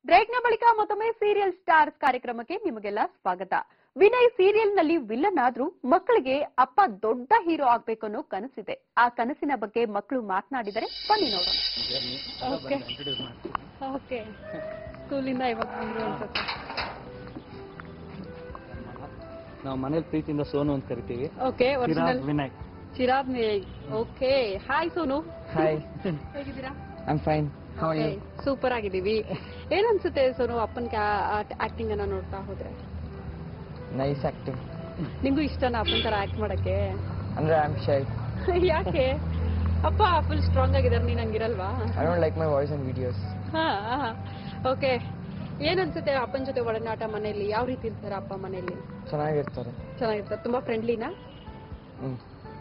ಬ್ರೇಕ್ನ ಬಳಿಕ ಮತ್ತೊಮ್ಮೆ serial stars ಕಾರ್ಯಕ್ರಮಕ್ಕೆ ನಿಮಗೆಲ್ಲ ಸ್ವಾಗತ ವಿನಯ್ ಸೀರಿಯಲ್ ನಲ್ಲಿ ವಿಲನ್ ಆದ್ರೂ ಮಕ್ಕಳಿಗೆ ಅಪ್ಪ ದೊಡ್ಡ ಹೀರೋ ಆಗ್ಬೇಕು ಅನ್ನೋ ಕನಸಿದೆ ಆ ಕನಸಿನ ಬಗ್ಗೆ ಮಕ್ಕಳು ಮಾತನಾಡಿದರೆ ಬನ್ನಿ ನೋಡೋಣ ಓಕೆ ಓಕೆ ಸ್ಕೂಲಿಂದ ಇವಾಗ ಬಂದ್ರು ಅನ್ಸುತ್ತೆ ನಾವು ಮನೇಲಿ ಪ್ರೀತಿಯಿಂದ ಸೋನು ಅಂತ ಕರಿತೀವಿ okay Chirag Vinay Chirag okay hi Sonu hi ಹೇಗಿದ್ದೀರಾ I'm fine how you super ಆಗಿದ್ದೀವಿ ಏನ್ ಅನ್ಸುತ್ತೆ ಸೋನು ಅಪ್ಪನ ಆಕ್ಟಿಂಗ್ ಅನ್ನ ನೋಡ್ತಾ ಹೋದ್ರೆ ನೈಸ್ ಆಕ್ಟಿಂಗ್ ನಿಂಗೂ ಇಷ್ಟನಾ ಅಪ್ಪನ ತರ ಆಕ್ಟ್ ಮಾಡಕ್ಕೆ ಅಂದ್ರೆ ಐ ಆಮ್ ಶೈ ಯಾಕೆ ಅಪ್ಪ ಫುಲ್ ಸ್ಟ್ರಾಂಗ್ ಆಗಿದಾರೆ ನೀನ್ ಹಂಗಿರಲ್ವಾ I don't like my voice and videos ಹಾ ಓಕೆ ಏನ್ ಅನ್ಸುತ್ತೆ ಅಪ್ಪನ ಜೊತೆ ಒಡನಾಟ ಮನೆಯಲ್ಲಿ ಯಾವ ರೀತಿ ಇರ್ತಾರೆ ಅಪ್ಪ ಮನೆಯಲ್ಲಿ ಚೆನ್ನಾಗಿರ್ತಾರೆ ಚೆನ್ನಾಗಿರ್ತಾರೆ ತುಂಬಾ ಫ್ರೆಂಡ್ಲಿನಾ ಹ್ಮ್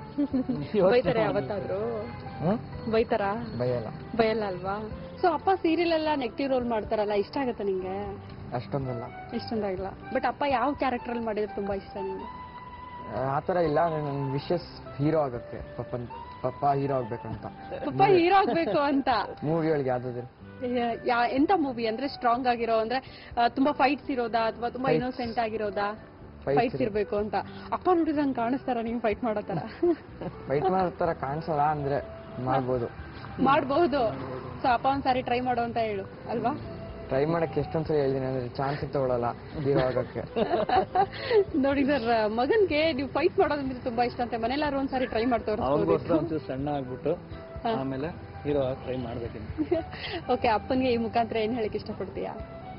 ಬೈತಾರೆ ಯಾವತ್ತಾದ್ರೂ ಹ್ಮ್ ಬೈತಾರ ಭಯಲ್ಲ ಬಯಲ್ಲ ಅಲ್ವಾ ಸೊ ಅಪ್ಪ ಸೀರಿಯಲ್ ಎಲ್ಲ ನೆಗೆಟಿವ್ ರೋಲ್ ಮಾಡ್ತಾರಲ್ಲ ಇಷ್ಟ ಆಗತ್ತ ನಿಂಗೆ ಅಷ್ಟೊಂದಲ್ಲ ಇಷ್ಟೊಂದಾಗಿಲ್ಲ ಬಟ್ ಅಪ್ಪ ಯಾವ ಕ್ಯಾರೆಕ್ಟರ್ ಅಲ್ಲಿ ಮಾಡಿದ್ರೆ ತುಂಬಾ ಇಷ್ಟ ನಿಂಗೆ ಆ ಥರ ಇಲ್ಲ ನನ್ನ ವಿಶಸ್ ಹೀರೋ ಆಗಕ್ಕೆ ಪಪ್ಪನ್ ಪಪ್ಪ ಹೀರೋ ಆಗ್ಬೇಕಂತ ಪಪ್ಪ ಹೀರೋ ಆಗ್ಬೇಕು ಅಂತ ಮೂವಿಗಳಿಗೆ ಯಾವ್ದಾದ್ರು ಯಾ- ಯಾ- ಎಂತ ಮೂವಿ ಅಂದ್ರೆ ಸ್ಟ್ರಾಂಗ್ ಆಗಿರೋ ಅಂದ್ರೆ ಆ, ತುಂಬಾ ಫೈಟ್ಸ್ ಇರೋದಾ ಅಥವಾ ತುಂಬಾ Fights. ಇನ್ನೋಸೆಂಟ್ ಆಗಿರೋದಾ Fights ಫೈಟ್ಸ್ ಇರ್ಬೇಕು ಅಂತ ಅಪ್ಪ ನೋಡಿದ್ರೆ ನಂಗೆ ಕಾಣಿಸ್ತಾರ ನೀವು ಫೈಟ್ ಮಾಡೋ ತರ ಫೈಟ್ ಮಾಡೋ ಥರ ಕಾಣಿಸಲ್ಲ ಅಂದ್ರೆ ಮಾಡ್ಬೋದು ಮಾಡಬಹುದು ಸೊ ಅಪ್ಪ ಒಂದ್ಸಾರಿ ಟ್ರೈ ಮಾಡೋ ಅಂತ ಹೇಳು ಅಲ್ವಾ ಟ್ರೈ ಮಾಡಕ್ಕೆ ಎಷ್ಟೊಂದ್ಸಲ ಹೇಳಿದೀನಿ ಅಂದ್ರೆ ಚಾನ್ಸ್ ತಗೊಳಲ್ಲ ಹೀರೋ ಆಗಕ್ಕೆ ನೋಡಿ ಸರ್ ಮಗನ್ಗೆ ನೀವು ಫೈಟ್ ಮಾಡೋದಂದ್ರೆ ತುಂಬಾ ಇಷ್ಟ ಅಂತ ಮನೇಲಾರು ಒಂದ್ಸಾರಿ ಟ್ರೈ ಮಾಡ್ತವ್ರು ಅವನಿಗೋಸ್ಕರ ಒಂಚೂರು ಸಣ್ಣ ಆಗ್ಬಿಟ್ಟು ಆಮೇಲೆ ಹೀರೋ ಟ್ರೈ ಮಾಡ್ಬೇಕಿನ್ನು ಓಕೆ ಅಪ್ಪನ್ಗೆ ಈ ಮುಖಾಂತರ ಏನ್ ಹೇಳಕ್ ಇಷ್ಟಪಡ್ತೀಯಾ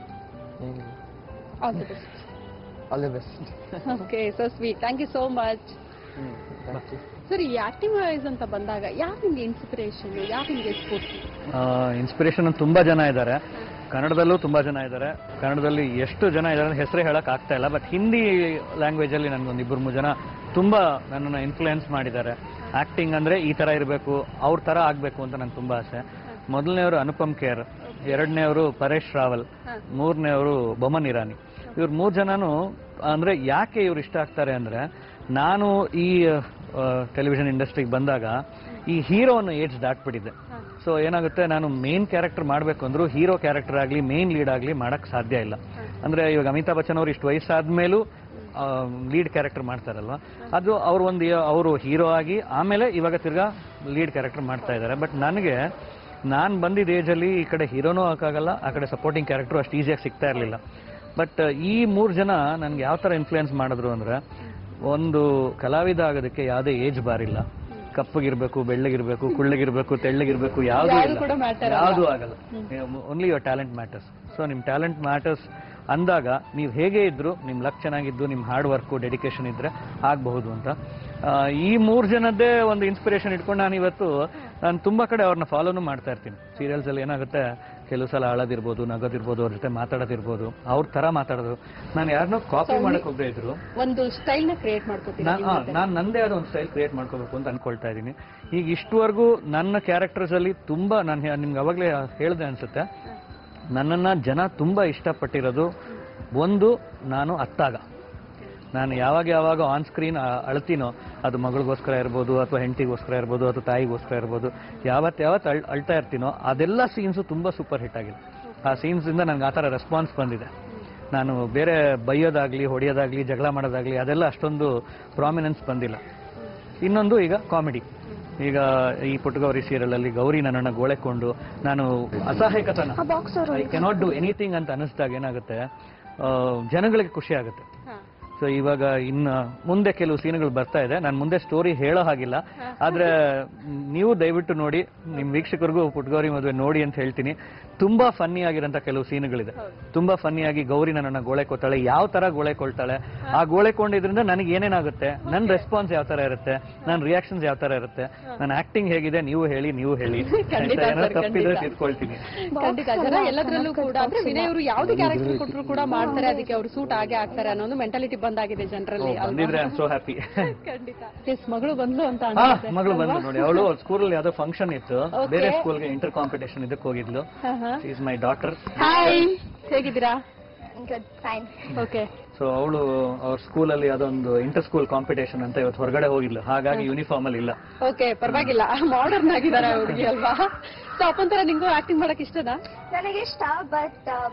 ಏನಿಲ್ಲ all the best all the best okay so sweet thank you so much thank you sir ಈ ಆಕ್ಟಿಂಗ್ ವಾಯ್ಸ್ ಅಂತ ಬಂದಾಗ ಯಾರು ನಿಮ್ಗೆ ಇನ್ಸ್ಪಿರೇಷನ್ ಯಾರು ನಿಮ್ಗೆ ಸ್ಫೂರ್ತಿ ಇನ್ಸ್ಪಿರೇಷನ್ ತುಂಬಾ ಜನ ಇದ್ದಾರೆ ಕನ್ನಡದಲ್ಲೂ ತುಂಬಾ ಜನ ಇದ್ದಾರೆ ಕನ್ನಡದಲ್ಲಿ ಎಷ್ಟು ಜನ ಇದ್ದಾರೆ ಹೆಸರೇ ಹೇಳಕ್ ಆಗ್ತಾ ಇಲ್ಲ ಬಟ್ ಹಿಂದಿ ಲ್ಯಾಂಗ್ವೇಜ್ ಅಲ್ಲಿ ನನ್ಗೊಂದು ಇಬ್ಬರು ಮೂರು ಜನ ತುಂಬಾ ನನ್ನನ್ನು ಇನ್ಫ್ಲುಯೆನ್ಸ್ ಮಾಡಿದ್ದಾರೆ ಆಕ್ಟಿಂಗ್ ಅಂದ್ರೆ ಈ ತರ ಇರಬೇಕು ಅವ್ರ ತರ ಆಗ್ಬೇಕು ಅಂತ ನಂಗೆ ತುಂಬಾ ಆಸೆ ಮೊದಲನೇವರು ಅನುಪಮ್ ಖೇರ್ ಎರಡನೇವರು ಪರೇಶ್ ರಾವಲ್ ಮೂರನೇವರು ಬೊಮನ್ ಇರಾನಿ ಇವ್ರು ಮೂರ್ ಜನನು ಅಂದ್ರೆ ಯಾಕೆ ಇವ್ರು ಇಷ್ಟ ಆಗ್ತಾರೆ ಅಂದ್ರೆ ನಾನು ಈ ಟೆಲಿವಿಷನ್ ಇಂಡಸ್ಟ್ರಿಗೆ ಬಂದಾಗ ಈ ಹೀರೋ ಅನ್ನೋ ಏಜ್ ದಾಟ್ಬಿಟ್ಟಿದ್ದೆ ಸೊ ಏನಾಗುತ್ತೆ ನಾನು ಮೇನ್ ಕ್ಯಾರೆಕ್ಟರ್ ಮಾಡಬೇಕು ಅಂದ್ರೂ ಹೀರೋ ಕ್ಯಾರೆಕ್ಟರ್ ಆಗಲಿ ಮೇನ್ ಲೀಡ್ ಆಗಲಿ ಮಾಡಕ್ ಸಾಧ್ಯ ಇಲ್ಲ ಅಂದ್ರೆ ಇವಾಗ ಅಮಿತಾಬ್ ಬಚ್ಚನ್ ಅವ್ರು ಇಷ್ಟು ವಯಸ್ಸಾದ್ಮೇಲೂ ಲೀಡ್ ಕ್ಯಾರೆಕ್ಟರ್ ಮಾಡ್ತಾರಲ್ವಾ ಅದು ಅವ್ರು ಒಂದು ಅವರು ಹೀರೋ ಆಗಿ ಆಮೇಲೆ ಇವಾಗ ತಿರ್ಗಾ ಲೀಡ್ ಕ್ಯಾರೆಕ್ಟರ್ ಮಾಡ್ತಾ ಇದ್ದಾರೆ ಬಟ್ ನನಗೆ ನಾನು ಬಂದಿದ್ದ ಏಜಲ್ಲಿ ಈ ಕಡೆ ಹೀರೋನೂ ಹಾಕಾಗಲ್ಲ ಆ ಕಡೆ ಸಪೋರ್ಟಿಂಗ್ ಕ್ಯಾರೆಕ್ಟರ್ ಅಷ್ಟು ಈಸಿಯಾಗಿ ಸಿಗ್ತಾ ಇರಲಿಲ್ಲ ಬಟ್ ಈ ಮೂರು ಜನ ನನ್ಗೆ ಯಾವ ಥರ ಇನ್ಫ್ಲುಯೆನ್ಸ್ ಮಾಡಿದ್ರು ಅಂದ್ರೆ ಒಂದು ಕಲಾವಿದ ಆಗೋದಕ್ಕೆ ಯಾವುದೇ ಏಜ್ ಬಾರಿಲ್ಲ ಕಪ್ಪಗಿರ್ಬೇಕು ಬೆಳ್ಳಗಿರ್ಬೇಕು ಕುಳ್ಳಗಿರ್ಬೇಕು ತೆಳ್ಳಗಿರ್ಬೇಕು ಯಾವುದು ಯಾವ್ದು ಕೂಡ matter ಯಾವುದು ಆಗಲ್ಲ only your talent matters so ನಿಮ್ ಟ್ಯಾಲೆಂಟ್ ಮ್ಯಾಟರ್ಸ್ ಅಂದಾಗ ನೀವು ಹೇಗೆ ಇದ್ರು ನಿಮ್ ಲಕ್ ಚೆನ್ನಾಗಿದ್ದು ನಿಮ್ ಹಾರ್ಡ್ ವರ್ಕು ಡೆಡಿಕೇಶನ್ ಇದ್ರೆ ಆಗಬಹುದು ಅಂತ ಆ, ಈ ಮೂರ್ ಜನದ್ದೇ ಒಂದು ಇನ್ಸ್ಪಿರೇಷನ್ ಇಟ್ಕೊಂಡು ನಾನು ಇವತ್ತು ನಾನು ತುಂಬಾ ಕಡೆ ಅವ್ರನ್ನ ಫಾಲೋನು ಮಾಡ್ತಾ ಇರ್ತೀನಿ ಸೀರಿಯಲ್ಸ್ ಅಲ್ಲಿ ಏನಾಗುತ್ತೆ ಕೆಲವು ಸಲ ಅಳದಿರ್ಬೋದು ನಗೋದಿರ್ಬೋದು ಅವ್ರ ಜೊತೆ ಮಾತಾಡೋದಿರ್ಬೋದು ಅವ್ರ ತರ ಮಾತಾಡೋದು ನಾನು ಯಾರನ್ನೋ ಕಾಪಿ ಮಾಡಕ್ ಹೋಗದೆ ಇದ್ರು ಒಂದು ಸ್ಟೈಲ್ ನ ಕ್ರಿಯೇಟ್ ಮಾಡ್ಕೊತೀನಿ ನಾನು ನಂದೇ ಆದ ಒಂದು ಸ್ಟೈಲ್ ಕ್ರಿಯೇಟ್ ಮಾಡ್ಕೋಬೇಕು ಅಂತ ಅನ್ಕೊಳ್ತಾ ಇದ್ದೀನಿ ಈಗ ಇಷ್ಟುವರೆಗೂ ನನ್ನ ಕ್ಯಾರೆಕ್ಟರ್ಸ್ ಅಲ್ಲಿ ತುಂಬಾ ನಾನು ನಿಮ್ಗೆ ಅವಾಗಲೇ ಹೇಳ್ದೆ ಅನ್ಸುತ್ತೆ ನನ್ನನ್ನ ಜನ ತುಂಬಾ ಇಷ್ಟಪಟ್ಟಿರೋದು ಒಂದು ನಾನು ಅತ್ತಾಗ ನಾನು ಯಾವಾಗ ಯಾವಾಗ ಆನ್ ಸ್ಕ್ರೀನ್ ಅಳ್ತೀನೋ ಅದು ಮಗಳಿಗೋಸ್ಕರ ಇರ್ಬೋದು ಅಥವಾ ಹೆಂಡತಿಗೋಸ್ಕರ ಇರ್ಬೋದು ಅಥವಾ ತಾಯಿಗೋಸ್ಕರ ಇರ್ಬೋದು ಯಾವತ್ತು ಯಾವತ್ತು ಅಳ್ ಅಳ್ತಾ ಇರ್ತೀನೋ ಅದೆಲ್ಲ ಸೀನ್ಸು ತುಂಬಾ ಸೂಪರ್ ಹಿಟ್ ಆಗಿದೆ ಆ ಸೀನ್ಸ್ ಇಂದ ನಂಗೆ ಆ ಥರ ರೆಸ್ಪಾನ್ಸ್ ಬಂದಿದೆ ನಾನು ಬೇರೆ ಬೈಯೋದಾಗ್ಲಿ ಹೊಡೆಯೋದಾಗ್ಲಿ ಜಗಳ ಮಾಡೋದಾಗ್ಲಿ ಅದೆಲ್ಲ ಅಷ್ಟೊಂದು ಪ್ರಾಮಿನೆನ್ಸ್ ಬಂದಿಲ್ಲ ಇನ್ನೊಂದು ಈಗ ಕಾಮಿಡಿ ಈಗ ಈ ಪುಟ್ಟಗೌರಿ ಸೀರಿಯಲ್ ಅಲ್ಲಿ ಗೌರಿ ನನ್ನನ್ನ ಗೋಳೆಕೊಂಡು ನಾನು ಅಸಹಾಯಕತನ ಐ ಕೆನಾಟ್ ಡೂ ಎನಿಥಿಂಗ್ ಅಂತ ಅನಿಸ್ದಾಗ ಏನಾಗುತ್ತೆ ಆ, ಜನಗಳಿಗೆ ಖುಷಿ ಆಗುತ್ತೆ ಸೊ ಇವಾಗ ಇನ್ನು ಮುಂದೆ ಕೆಲವು ಸೀನ್ಗಳು ಬರ್ತಾ ಇದೆ ನಾನು ಮುಂದೆ ಸ್ಟೋರಿ ಹೇಳೋ ಹಾಗಿಲ್ಲ ಆದ್ರೆ ಮ್, ನೀವು ದಯವಿಟ್ಟು ನೋಡಿ ನಿಮ್ ವೀಕ್ಷಕರಿಗೂ ಪುಟ್ಗೌರಿ ಮದುವೆ ನೋಡಿ ಅಂತ ಹೇಳ್ತೀನಿ ತುಂಬಾ ಫನ್ನಿ ಆಗಿರೋಂಥ ಕೆಲವು ಸೀನ್ಗಳಿದೆ ತುಂಬಾ ಫನ್ನಿ ಆಗಿ ಗೌರಿ ನನ್ನನ್ನ ಗೋಳೆ ಕೊಡ್ತಾಳೆ ಯಾವ ತರ ಗೋಳೆ ಕೊಳ್ತಾಳೆ ಆ ಗೋಳೆ ಕೊಂಡಿದ್ರಿಂದ ನನಗೆ ಏನೇನಾಗುತ್ತೆ ನನ್ನ ರೆಸ್ಪಾನ್ಸ್ ಯಾವ ತರ ಇರುತ್ತೆ ನನ್ನ ರಿಯಾಕ್ಷನ್ಸ್ ಯಾವ ತರ ಇರುತ್ತೆ ನನ್ನ ಆಕ್ಟಿಂಗ್ ಹೇಗಿದೆ ನೀವು ಹೇಳಿ ನೀವು ಹೇಳಿ ಖಂಡಿತ ಆಯ್ತಾ? ಏನಾದ್ರು sir, ತಪ್ಪಿದ್ರೆ ಖಂಡಿತ. ತಿಳ್ಕೊಳ್ತೀನಿ ಖಂಡಿತ ಜನ ಎಲ್ಲದ್ರಲ್ಲೂ ಕೂಡ ಅಂದ್ರೆ ವಿನಯ್ ಅವರು ಯಾವ್ದು ಕ್ಯಾರೆಕ್ಟರ್ ಕೊಟ್ಟರು ಕೂಡ ಮಾಡ್ತಾರೆ ಅದಕ್ಕೆ ಅವ್ರು ಸೂಟ್ ಆಗೇ ಆಗ್ತಾರೆ ಅನ್ನೋ ಒಂದು ಮೆಂಟಾಲಿಟಿ ಬಂದಾಗಿದೆ ಜನರಲ್ಲಿ ಬಂದಿದ್ರೆ ಐ ಸೋ ಹ್ಯಾಪಿ ಖಂಡಿತ ಎಸ್ ಮಗಳು ಬಂದ್ಲು ಅಂತ ಹಾ ಅನ್ಸುತ್ತೆ ಮಗಳು ಬಂದು ನೋಡಿ ಅವಳು ಸ್ಕೂಲಲ್ಲಿ ಯಾವ್ದೋ ಫಂಕ್ಷನ್ ಇತ್ತು ಬೇರೆ ಸ್ಕೂಲ್ಗೆ ಇಂಟರ್ ಕಾಂಪಿಟೇಷನ್ ಇದಕ್ಕೆ ಹೋಗಿದ್ಲು ಈಸ್ ಮೈ ಡಾಟರ್ ಹಾಯ್ ಹೇಗಿದ್ದೀರಾ Good, fine. ಓಕೆ ಸೊ ಅವಳು ಅವ್ರ ಸ್ಕೂಲಲ್ಲಿ ಅದೊಂದು ಇಂಟರ್ ಸ್ಕೂಲ್ ಕಾಂಪಿಟೇಷನ್ ಅಂತ ಇವತ್ತು ಹೊರಗಡೆ ಹೋಗಿದ್ಲು ಹಾಗಾಗಿ ಯೂನಿಫಾರ್ಮ್ ಅಲ್ಲಿ ಇಲ್ಲ ಓಕೆ ಪರವಾಗಿಲ್ಲ ಮಾಡರ್ನ್ ಆಗಿದ್ದಾರೆ ಹುಡುಗಿ ಅಲ್ವಾ ಸೊ ಅಪ್ಪನ್ ತರ ನಿಂಗೂ ಆಕ್ಟಿಂಗ್ ಮಾಡಕ್ ಇಷ್ಟನಾ ನನಗೆ ಇಷ್ಟ ಬಟ್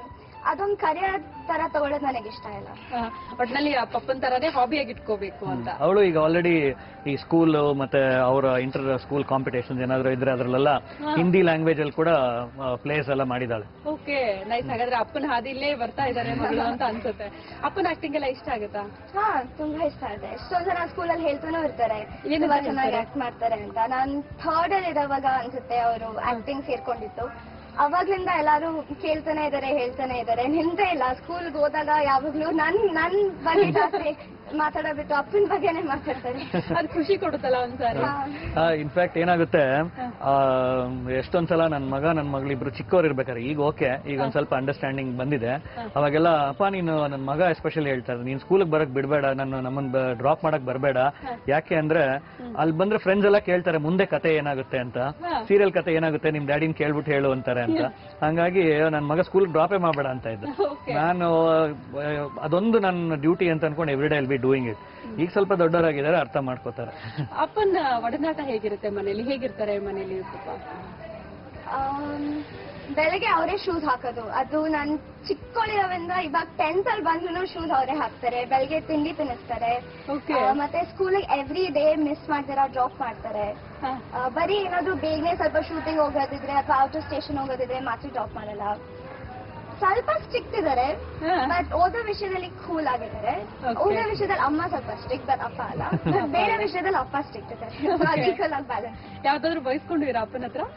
ಅದೊಂದ್ ಕರಿಯರ್ ತರ ತಗೊಳ್ಳೋದು ನನಗೆ ಇಷ್ಟ ಇಲ್ಲ ಆ, ಒಟ್ನಲ್ಲಿ ಆ ಪಪ್ಪನ್ ತರನೇ ಹಾಬಿಯಾಗಿ ಇಟ್ಕೋಬೇಕು ಅಂತ ಅವಳು ಈಗ ಆಲ್ರೆಡಿ ಈ ಸ್ಕೂಲ್ ಮತ್ತೆ ಅವರ ಇಂಟರ್ ಸ್ಕೂಲ್ ಕಾಂಪಿಟೇಷನ್ಸ್ ಏನಾದ್ರು ಇದ್ರೆ ಅದ್ರಲ್ಲೆಲ್ಲ ಹಿಂದಿ ಲ್ಯಾಂಗ್ವೇಜ್ ಅಲ್ಲಿ ಕೂಡ ಪ್ಲೇಸ್ ಎಲ್ಲ ಮಾಡಿದಾಳೆ ಓಕೆ ನೈಸ್ ಹಾಗಾದ್ರೆ ಅಪ್ಪನ ಹಾದಿಲೇ ಬರ್ತಾ ಇದಾರೆ ಮಗಳು ಅಂತ ಅನ್ಸುತ್ತೆ ಅಪ್ಪನ ಆಕ್ಟಿಂಗ್ ಎಲ್ಲ ಇಷ್ಟ ಆಗುತ್ತಾ ಹಾ ತುಂಬಾ ಇಷ್ಟ ಇದೆ ಎಷ್ಟೊಂದ್ ಜನ ಸ್ಕೂಲಲ್ಲಿ ಹೇಳ್ತಾನೂ ಇರ್ತಾರೆ ಏನಂತ ತುಂಬಾ ಚೆನ್ನಾಗಿ ಹೇಳ್ತಾರೆ? ಆಕ್ಟ್ ಮಾಡ್ತಾರೆ ಅಂತ ನಾನ್ ಥರ್ಡ್ ಅಲ್ಲಿ ಇರೋವಾಗ ಅನ್ಸುತ್ತೆ ಅವರು ಆಕ್ಟಿಂಗ್ ಸೇರ್ಕೊಂಡಿತ್ತು ಅವಾಗ್ಲಿಂದ ಎಲ್ಲಾರು ಕೇಳ್ತಾನೆ ಇದಾರೆ ಹೇಳ್ತಾನೆ ಇದಾರೆ ನಿಂತೇ ಇಲ್ಲ ಸ್ಕೂಲ್ಗೆ ಹೋದಾಗ ಯಾವಾಗ್ಲೂ ನನ್ ನನ್ ಬಗ್ಗೆ ಜಾಸ್ತಿ ಮಾತಾಡೋಬಿಟ್ಟು ಅಪ್ಪನ ಬಗ್ಗೆನೇ ಮಾತಾಡ್ತಾರೆ ಅದ್ ಖುಷಿ ಕೊಡುತ್ತಲ್ಲ ಒಂದ್ಸಾರಿ ಹಾ. ಇನ್ಫ್ಯಾಕ್ಟ್ ಏನಾಗುತ್ತೆ ಆ, ಎಷ್ಟೊಂದ್ಸಲ ನನ್ನ ಮಗ ನನ್ನ ಮಗಳಿಬ್ರು ಚಿಕ್ಕವ್ರು ಇರ್ಬೇಕಾದ್ರೆ ಈಗ ಓಕೆ ಈಗ ಒಂದ್ ಸ್ವಲ್ಪ ಅಂಡರ್ಸ್ಟ್ಯಾಂಡಿಂಗ್ ಬಂದಿದೆ ಅವಾಗೆಲ್ಲ ಅಪ್ಪ ನೀನು ನನ್ನ ಮಗ ಎಸ್ಪೆಷಲಿ ಹೇಳ್ತಾರೆ ನೀನ್ ಸ್ಕೂಲ್ಗೆ ಬರಕ್ ಬಿಡ್ಬೇಡ ನಾನು ನಮ್ಮನ್ನ ಡ್ರಾಪ್ ಮಾಡಕ್ ಬರಬೇಡ ಯಾಕೆ ಅಂದ್ರೆ ಅಲ್ಲಿ ಬಂದ್ರೆ ಫ್ರೆಂಡ್ಸ್ ಎಲ್ಲ ಕೇಳ್ತಾರೆ ಮುಂದೆ ಕತೆ ಏನಾಗುತ್ತೆ ಅಂತ ಸೀರಿಯಲ್ ಕತೆ ಏನಾಗುತ್ತೆ ನಿಮ್ ಡ್ಯಾಡಿನ ಕೇಳ್ಬಿಟ್ಟು ಹೇಳು ಅಂತಾರೆ ಅಂತ ಹಂಗಾಗಿ ನನ್ನ ಮಗ ಸ್ಕೂಲ್ ಡ್ರಾಪೇ ಮಾಡಬೇಡ ಅಂತ ಇದ್ದೆ ನಾನು ಆ, ಅದೊಂದು ನನ್ನ ಡ್ಯೂಟಿ ಅಂತ ಅನ್ಕೊಂಡು every day be doing it ಈಗ ಸ್ವಲ್ಪ ದೊಡ್ಡವರಾಗಿದ್ದಾರೆ ಅರ್ಥ ಮಾಡ್ಕೋತಾರೆ ಅಪ್ಪನ ಒಡನಾಟ ಹೇಗಿರುತ್ತೆ ಮನೇಲಿ ಹೇಗಿರ್ತಾರೆ ಮನೇಲಿ ಪಾಪ ಆಮ್, ಬೆಳಗ್ಗೆ ಅವರೇ ಶೂಸ್ ಹಾಕೋದು ಅದು ನಾನ್ ಚಿಕ್ಕೋಳಿರೋದ್ರಿಂದ ಇವಾಗ ಟೆಂತ್ ಅಲ್ಲಿ ಬಂದ್ರು ಶೂಸ್ ಅವರೇ ಹಾಕ್ತಾರೆ ಬೆಳಗ್ಗೆ ತಿಂಡಿ ತಿನ್ನಿಸ್ತಾರೆ Okay. ಆ, ಮತ್ತೆ ಸ್ಕೂಲಿಗೆ ಎವ್ರಿ ಡೇ ಮಿಸ್ ಮಾಡ್ದಿರ ಡ್ರಾಪ್ ಮಾಡ್ತಾರೆ ಹಾ. ಆ, ಬರೀ ಏನಾದ್ರು ಬೇಗನೆ ಸ್ವಲ್ಪ ಶೂಟಿಂಗ್ ಹೋಗೋದಿದ್ರೆ ಅಥವಾ ಔಟ್ ಸ್ಟೇಷನ್ ಹೋಗೋದಿದ್ರೆ ಮಾತ್ರ ಡ್ರಾಪ್ ಮಾಡಲ್ಲ ಸ್ವಲ್ಪ ಸ್ಟ್ರಿಕ್ಟ್ ಇದಾರೆ ಹಾ. ಬಟ್ ಓದೋ ವಿಷಯದಲ್ಲಿ ಕೂಲ್ ಆಗಿದ್ದಾರೆ Okay. ಓದೋ ವಿಷಯದಲ್ಲಿ ಅಮ್ಮ ಸ್ವಲ್ಪ ಸ್ಟ್ರಿಕ್ಟ್ ಬಟ್ ಅಪ್ಪ ಅಲ್ಲ But ಬೇರೆ ವಿಷಯದಲ್ಲಿ ಅಪ್ಪ ಸ್ಟ್ರಿಕ್ಟ್ ಇದ್ದಾರೆ ಈಕ್ವಲ್ ಆಗಿ ಬ್ಯಾಲೆನ್ಸ್ ಯಾವ್ದಾದ್ರು ಬಯಸ್ಕೊಂಡಿರ ಅಪ್ಪನ ಹತ್ರ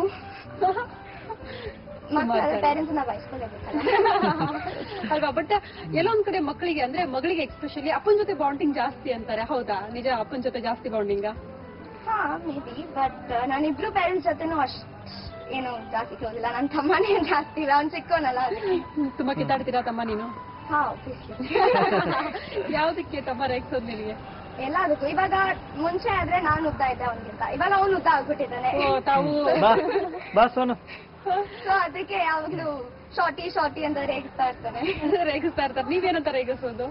ಮಕ್ಕಳ ಪೇರೆಂಟ್ಸ್ ನ ಬಯಸ್ಕೊಳ್ಳೇಬೇಕಲ್ಲ ಅಲ್ವಾ ಬಟ್ ಎಲ್ಲೊಂದ್ ಕಡೆ ಮಕ್ಕಳಿಗೆ ಅಂದ್ರೆ ಮಗಳಿಗೆ ಎಕ್ಸ್ಪೆಷಲಿ ಅಪ್ಪನ ಜೊತೆ ಬಾಂಡಿಂಗ್ ಜಾಸ್ತಿ ಅಂತಾರೆ ಹೌದಾ ನಿಜ ಅಪ್ಪನ ಜೊತೆ ಜಾಸ್ತಿ ಬಾಂಡಿಂಗ್ ಹಾ ಮೇ ಬಿ ಬಟ್ ನಾನಿಬ್ರು ಪೇರೆಂಟ್ಸ್ ಜೊತೆನೂ ಅಷ್ಟ್ ಏನು ಜಾಸ್ತಿ ಕ್ಲೋಸ್ ಇಲ್ಲ ನನ್ನ ತಮ್ಮನೇ ಜಾಸ್ತಿ ಇಲ್ಲ ಅವ್ನು ಚಿಕ್ಕವನಲ್ಲ ಅದಕ್ಕೆ ತುಂಬಾ ಕಿತ್ತಾಡ್ತೀರಾ ತಮ್ಮ ನೀನು ಹಾ obviously. ಯಾವ್ದಕ್ಕೆ ತಮ್ಮ ರೇಗ್ಸೋದ್ ನಿನಗೆ ಎಲ್ಲದಕ್ಕೂ ಇವಾಗ ಮುಂಚೆ ಆದ್ರೆ ನಾನು ಉದ್ದ ಇದ್ದೆ ಅವನಿಗಿಂತ ಇವಾಗ ಅವನು ಉದ್ದ ಆಗ್ಬಿಟ್ಟಿದ್ದಾನೆ ಓ, ತಾವು ಬಾ ಬಾ ಸೋನು ಸೊ ಅದಕ್ಕೆ ಯಾವಾಗ್ಲೂ ಶಾರ್ಟಿ ಶಾರ್ಟಿ ಅಂತ ರೇಗಿಸ್ತಾ ಇರ್ತಾನೆ ರೇಗಿಸ್ತಾ ಇರ್ತಾರೆ ನೀವೇನಂತ ರೇಗಿಸೋದು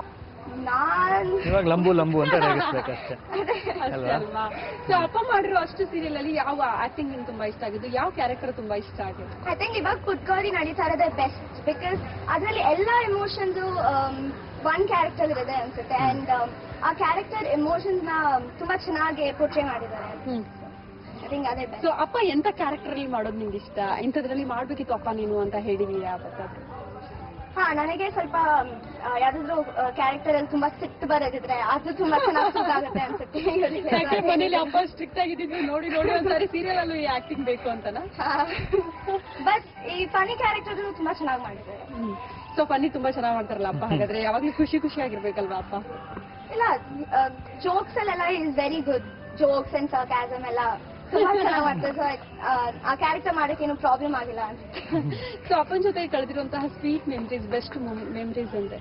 ನಾನ್ ಇವಾಗ ಲಂಬು ಲಂಬು ಅಂತ ರೇಗಿಸ್ಬೇಕಷ್ಟೇ ಅಷ್ಟೇ ಅಲ್ವಾ? ಅಲ್ವಾ ಸೊ ಅಪ್ಪ ಮಾಡಿರೋ ಅಷ್ಟು ಸೀರಿಯಲ್ ಅಲ್ಲಿ ಯಾವ ಆಕ್ಟಿಂಗ್ ನಿಮ್ಗೆ ತುಂಬಾ ಇಷ್ಟ ಆಗಿದ್ದು ಯಾವ ಕ್ಯಾರೆಕ್ಟರ್ ತುಂಬಾ ಇಷ್ಟ ಆಗಿದ್ದು ಐ ಥಿಂಕ್ ಇವಾಗ ಕುತ್ಕೋರಿ ನಡೀತಾ ಇರೋದೇ ಬೆಸ್ಟ್ ಬಿಕಾಸ್ ಅದರಲ್ಲಿ ಎಲ್ಲ ಎಮೋಷನ್ಸ್ ಒನ್ ಕ್ಯಾರೆಕ್ಟರ್ ಇರೋದೇ ಅನ್ಸುತ್ತೆ ಅಂಡ್ ಆ ಕ್ಯಾರೆಕ್ಟರ್ ಎಮೋಷನ್ಸ್ ನ ತುಂಬಾ ಚೆನ್ನಾಗಿ ಪೋರ್ಟ್ರೇ ಮಾಡಿದ್ದಾರೆ ಐ ಥಿಂಕ್ ಅದೇ ಬೆಸ್ಟ್ ಸೊ ಅಪ್ಪ ಎಂತ ಕ್ಯಾರೆಕ್ಟರ್ ಅಲ್ಲಿ ಮಾಡೋದು ನಿಮ್ಗೆ ಇಷ್ಟ ಇಂಥದ್ರಲ್ಲಿ ಮಾಡ್ಬೇಕಿತ್ತು ಅಪ್ಪ ನೀನು ಅಂತ ಹೇಳಿದೀಯ ಯಾವತ್ತಾದ್ರು ಹಾ ನನಗೆ ಸ್ವಲ್ಪ ಆ, ಯಾವ್ದಾದ್ರು ಕ್ಯಾರೆಕ್ಟರ್ ಅಲ್ಲಿ ತುಂಬಾ ಸಿಟ್ಟು ಬರೋದಿದ್ರೆ ಅದು ತುಂಬಾ ಚೆನ್ನಾಗಿ ಸೂಟ್ ಆಗುತ್ತೆ ಅನ್ಸುತ್ತೆ ಯಾಕೆ ಮನೇಲಿ ಅಪ್ಪ ಸ್ಟ್ರಿಕ್ಟ್ ಆಗಿದ್ದು ನೋಡಿ ನೋಡಿ ಒಂದ್ಸಾರಿ ಸೀರಿಯಲ್ ಅಲ್ಲೂ ಈ ಆಕ್ಟಿಂಗ್ ಬೇಕು ಅಂತನಾ ಬಟ್ ಈ ಫನಿ ಕ್ಯಾರೆಕ್ಟರ್ ತುಂಬಾ ಚೆನ್ನಾಗಿ ಮಾಡಿದ್ದಾರೆ ಸೊ ಫನ್ನಿ ತುಂಬಾ ಚೆನ್ನಾಗಿ ಮಾಡ್ತಾರಲ್ಲ ಅಪ್ಪ ಹಾಗಾದ್ರೆ ಯಾವಾಗ್ಲೂ ಖುಷಿ ಖುಷಿ ಆಗಿರ್ಬೇಕಲ್ವಾ ಅಪ್ಪ ಇಲ್ಲ ಜೋಕ್ಸ್ ಅಲ್ಲೆಲ್ಲ is very good jokes and sarcasm ಎಲ್ಲ ತುಂಬಾ ಚೆನ್ನಾಗಿ ಮಾಡ್ತಾರೆ ಸೊ ಆ ಕ್ಯಾರೆಕ್ಟರ್ ಮಾಡಕ್ಕೆ ಏನು ಪ್ರಾಬ್ಲಮ್ ಆಗಿಲ್ಲ ಅನ್ಸುತ್ತೆ ಸೊ ಅಪ್ಪನ ಜೊತೆ ಕಳೆದಿರುವಂತಹ ಸ್ವೀಟ್ ಮೆಮರೀಸ್ ಬೆಸ್ಟ್ ಮೆಮರೀಸ್ ಅಂದ್ರೆ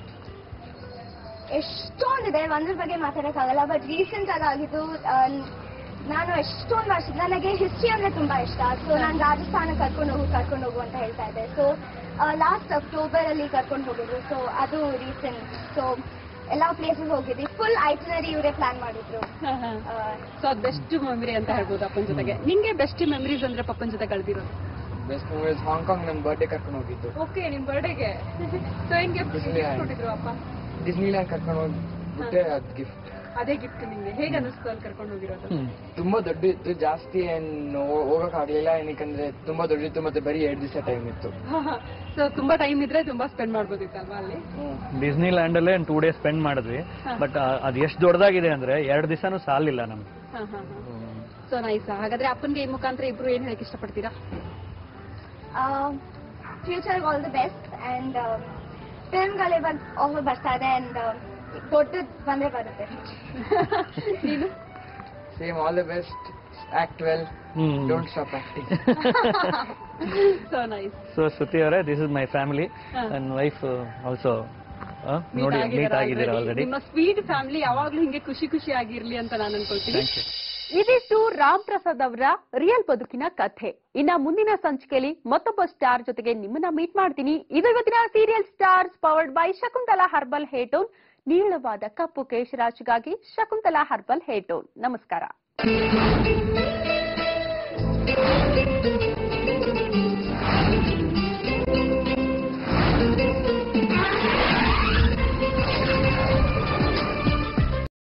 ಎಷ್ಟೊಂದಿದೆ ಒಂದ್ರ ಬಗ್ಗೆ ಮಾತಾಡಕ್ಕಾಗಲ್ಲ ಬಟ್ ರೀಸೆಂಟ್ ಆಗಿ ಆಗಿದ್ದು ಆ, ನಾನು ಎಷ್ಟೊಂದು ವರ್ಷ ನನಗೆ ಹಿಸ್ಟ್ರಿ ಅಂದ್ರೆ ತುಂಬಾ ಇಷ್ಟ ಸೊ ನಾನು ರಾಜಸ್ಥಾನ ಕರ್ಕೊಂಡು ಹೋಗು ಕರ್ಕೊಂಡು ಹೋಗು ಅಂತ ಹೇಳ್ತಾ ಇದ್ದೆ ಸೊ ಲಾಸ್ಟ್ ಅಕ್ಟೋಬರ್ ಅಲ್ಲಿ ಕರ್ಕೊಂಡು ಹೋಗಿದ್ರು ಸೊ ಅದು ರೀಸೆಂಟ್ ಸೊ ಎಲ್ಲಾ ಪ್ಲೇಸಸ್ ಹೋಗಿದ್ವಿ ಫುಲ್ ಐಟಿನರಿ ಇವರೇ ಪ್ಲಾನ್ ಮಾಡಿದ್ರು ಆ, ಸೊ ಅದ್ ಬೆಸ್ಟ್ ಮೆಮರಿ ಅಂತ ಹೇಳ್ಬೋದು ಅಪ್ಪನ ಜೊತೆಗೆ ನಿಂಗೆ ಬೆಸ್ಟ್ ಮೆಮರೀಸ್ ಅಂದ್ರೆ ಪಪ್ಪನ ಜೊತೆ ಕಳೆದಿರೋದು ಬೆಸ್ಟ್ ಮೂವೀಸ್ ಹಾಂಗ್ಕಾಂಗ್ ನನ್ನ ಬರ್ಡೇ ಕರ್ಕೊಂಡು ಹೋಗಿದ್ದು ಓಕೆ ನಿಮ್ ಬರ್ಡೇಗೆ ಸೊ ಏನ್ ಗಿಫ್ಟ್ Disneyland. ಕೊಟ್ಟಿದ್ರು ಅಪ್ಪ ಡಿಸ್ನಿಲ್ಯಾಂಡ್ ಕರ್ಕೊಂಡು ಹೋಗ್ಬಿಟ್ಟೆ ಅದ್ ಗಿಫ್ಟ್ ಅದೇ ಗಿಫ್ಟ್ ನಿಮ್ಗೆ ಹೇಗೆ ಅನಿಸ್ತು ಅಲ್ಲಿ ಕರ್ಕೊಂಡು ಹೋಗಿರೋದು ತುಂಬಾ ದೊಡ್ಡ ಇತ್ತು ಜಾಸ್ತಿ ಏನು ಹೋಗಕ್ ಆಗ್ಲಿಲ್ಲ ಏನಕ್ಕಂದ್ರೆ ತುಂಬಾ ದೊಡ್ಡಿತ್ತು ಮತ್ತೆ ಬರೀ ಎರಡ್ ದಿವಸ ಟೈಮ್ ಇತ್ತು ಸೊ ತುಂಬಾ ಟೈಮ್ ಇದ್ರೆ ತುಂಬಾ ಸ್ಪೆಂಡ್ ಮಾಡ್ಬೋದಿತ್ತಲ್ವಾ ಅಲ್ಲಿ ಡಿಸ್ನಿ ಲ್ಯಾಂಡ್ ಅಲ್ಲೇ ಟೂ ಡೇಸ್ ಸ್ಪೆಂಡ್ ಮಾಡಿದ್ವಿ ಬಟ್ ಅದು ಎಷ್ಟು ದೊಡ್ಡದಾಗಿದೆ ಅಂದ್ರೆ ಎರಡು ದಿವಸನೂ ಸಾಲಿಲ್ಲ ನಮ್ಗೆ ಸೊ ನೈಸ್ ಹಾಗಾದ್ರೆ ಅಪ್ಪನ್ಗೆ ಈ ಮುಖಾಂತರ ಇಬ್ರು ಏನ್ ಹೇಳಕ್ ಇಷ್ಟಪಡ್ತೀರಾ future all the best and ಫಿಲ್ಮ್ಗಳು ಇವಾಗ ಆಫರ್ ಬರ್ತಾ ಇದೆ ಅಂಡ್ ದೊಡ್ಡದ್ ಬಂದೇ ಬರುತ್ತೆ ನೀನು same all the best act well hmm don't stop acting so nice so Shruti ಅವರೇ ದಿಸ್ ಇಸ್ ಮೈ ಫ್ಯಾಮಿಲಿ ಹಾ. ನನ್ನ ವೈಫ್ ಆಲ್ಸೋ ನೋಡಿ ಮೀಟ್ ಆಗಿದ್ದೀರಾ ಆಲ್ರೆಡಿ ನಿಮ್ಮ ಸ್ವೀಟ್ ಫ್ಯಾಮಿಲಿ ಯಾವಾಗ್ಲೂ ಹಿಂಗೆ ಖುಷಿ ಖುಷಿ ಆಗಿರ್ಲಿ ಅಂತ ನಾನು ಅನ್ಕೊಳ್ತೀನಿ ಥ್ಯಾಂಕ್ ಯು ಇದಿಷ್ಟು ರಾಮ್ ಪ್ರಸಾದ್ ಅವರ ರಿಯಲ್ ಬದುಕಿನ ಕಥೆ ಇನ್ನ ಮುಂದಿನ ಸಂಚಿಕೆಯಲ್ಲಿ ಮತ್ತೊಬ್ಬ ಸ್ಟಾರ್ ಜೊತೆಗೆ ನಿಮ್ಮನ್ನ ಮೀಟ್ ಮಾಡ್ತೀನಿ ಇದು ಇವತ್ತಿನ serial stars powered by Shakuntala herbal ಹೇಟೋನ್ ನೀಳವಾದ ಕಪ್ಪು ಕೇಶರಾಶಿಗಾಗಿ ಶಕುಂತಲಾ ಹರ್ಬಲ್ ಹೇಟೋನ್ ನಮಸ್ಕಾರ